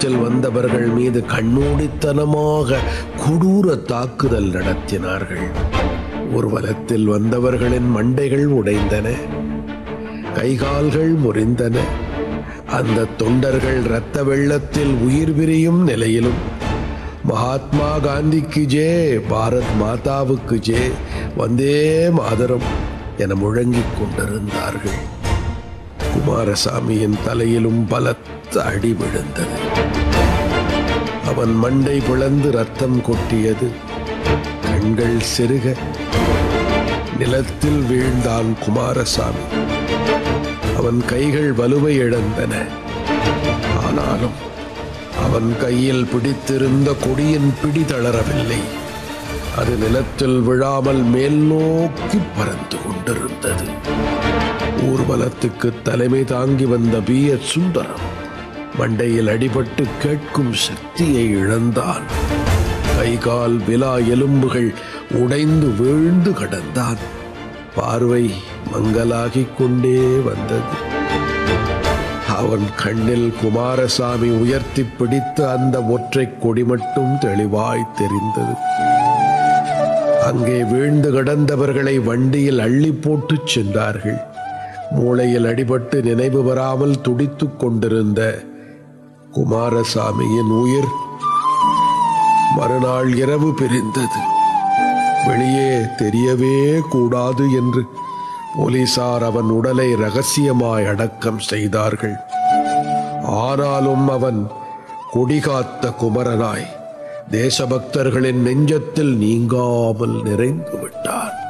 ஊர்வலத்தில் வந்தவர்கள் மீது கண்ணூடித்தனமாக கொடூர தாக்குதல் நடத்தினார்கள் ஊர்வலத்தில் வந்தவர்களின் மண்டைகள் உடைந்தன கைகால்கள் முறிந்தன அந்த தொண்டர்கள் இரத்த வெள்ளத்தில் உயிர் பிரியும் நிலையிலும் மகாத்மா காந்திக்கு ஜே பாரத் மாதாவுக்கு ஜே வந்தே மாதரம் என முழங்கிக் கொண்டிருந்தார்கள் குமாரசாமியின் தலையிலும் பலத்த அடி விழுந்தது அவன் மண்டை பிளந்து ரத்தம் கொட்டியது கண்கள் செருக நிலத்தில் வீழ்ந்தான் குமாரசாமி அவன் கைகள் வலுவை இழந்தன ஆனாலும் அவன் கையில் பிடித்திருந்த கொடியின் பிடி தளரவில்லை அது நிலத்தில் விழாமல் மேல் நோக்கி பறந்து கொண்டிருந்தது ஊர்வலத்துக்கு தலைமை தாங்கி வந்த பி எஸ் சுந்தரம் மண்டையில் அடிபட்டு கேட்கும் சக்தியை இழந்தான் கை கால் விலா எலும்புகள் உடைந்து வீழ்ந்து கிடந்தான் பார்வை மங்கலாகிக் கொண்டே வந்தது அவன் கண்ணில் குமாரசாமி உயர்த்தி பிடித்த அந்த ஒற்றை கொடி மட்டும் தெளிவாய் தெரிந்தது அங்கே வீழ்ந்து கிடந்தவர்களை வண்டியில் அள்ளி போட்டுச் சென்றார்கள் மூளையில் அடிபட்டு நினைவு வராமல் துடித்துக் கொண்டிருந்த குமாரசாமியின் உயிர் மறுநாள் இரவு பிரிந்தது வெளியே தெரியவே கூடாது என்று போலீசார் அவன் உடலை ரகசியமாய் அடக்கம் செய்தார்கள் ஆனாலும் அவன் கொடிகாத்த குமரனாய் தேசபக்தர்களின் நெஞ்சத்தில் நீங்காமல் நிறைந்து விட்டான்